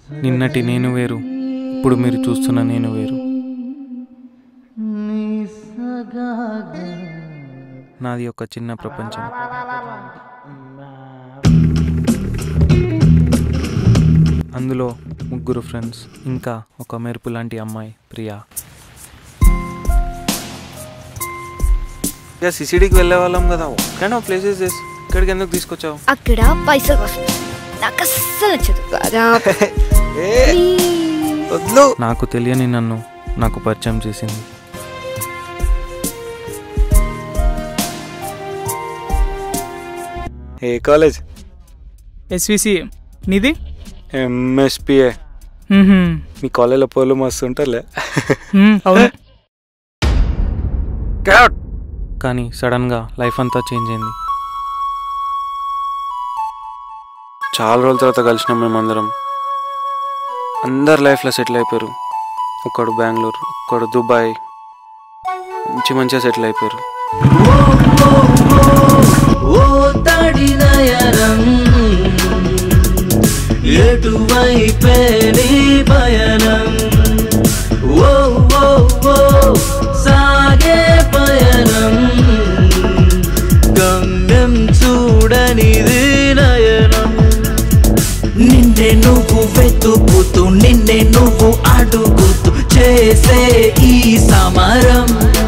నిన్నటి నేను వేరు ఇప్పుడు మీరు చూస్తున్న నేను వేరు నాది ఒక చిన్న ప్రపంచం అందులో ముగ్గురు ఫ్రెండ్స్ ఇంకా ఒక మెరుపు లాంటి అమ్మాయి ప్రియా ఇక సిసిడికి వెళ్ళే వాళ్ళం కదా కానీ ప్లేసెస్ దిస్ ఇక్కడికి ఎందుకు తీసుకొచ్చావు అక్కడ పైసలు వస్తాయి నాకు అస్సలు నచ్చదు కదా వద్దు నాకు తెలియని నన్ను నాకు పరిచయం చేసింది ఏ కాలేజ్ ఎస్విసి నీది ఎంఎస్పిఏ మ్మ్హ్మ్. మీ కాలేజీలో పోలు మస్తు ఉంటారులే మ్మ్, అవును కానీ సడన్గా లైఫ్ అంతా చేంజ్ అయింది చాలా రోజుల తర్వాత కలిసినాం మేమందరం అందరు లైఫ్లో సెటిల్ అయిపోయారు ఒకడు బెంగళూరు ఒకడు దుబాయ్ మంచి మంచిగా సెటిల్ అయిపోయారు ఓ తడి నయనం ఎటువైపే నీ పయనం ఓ ఓ ఓ సాగే పయనం గమ్యం చూడనిది నయనం నిన్నే నువ్వు వెతుకుతూ నిన్నే నువ్వు అడుగుతూ చేసే ఈ సమరం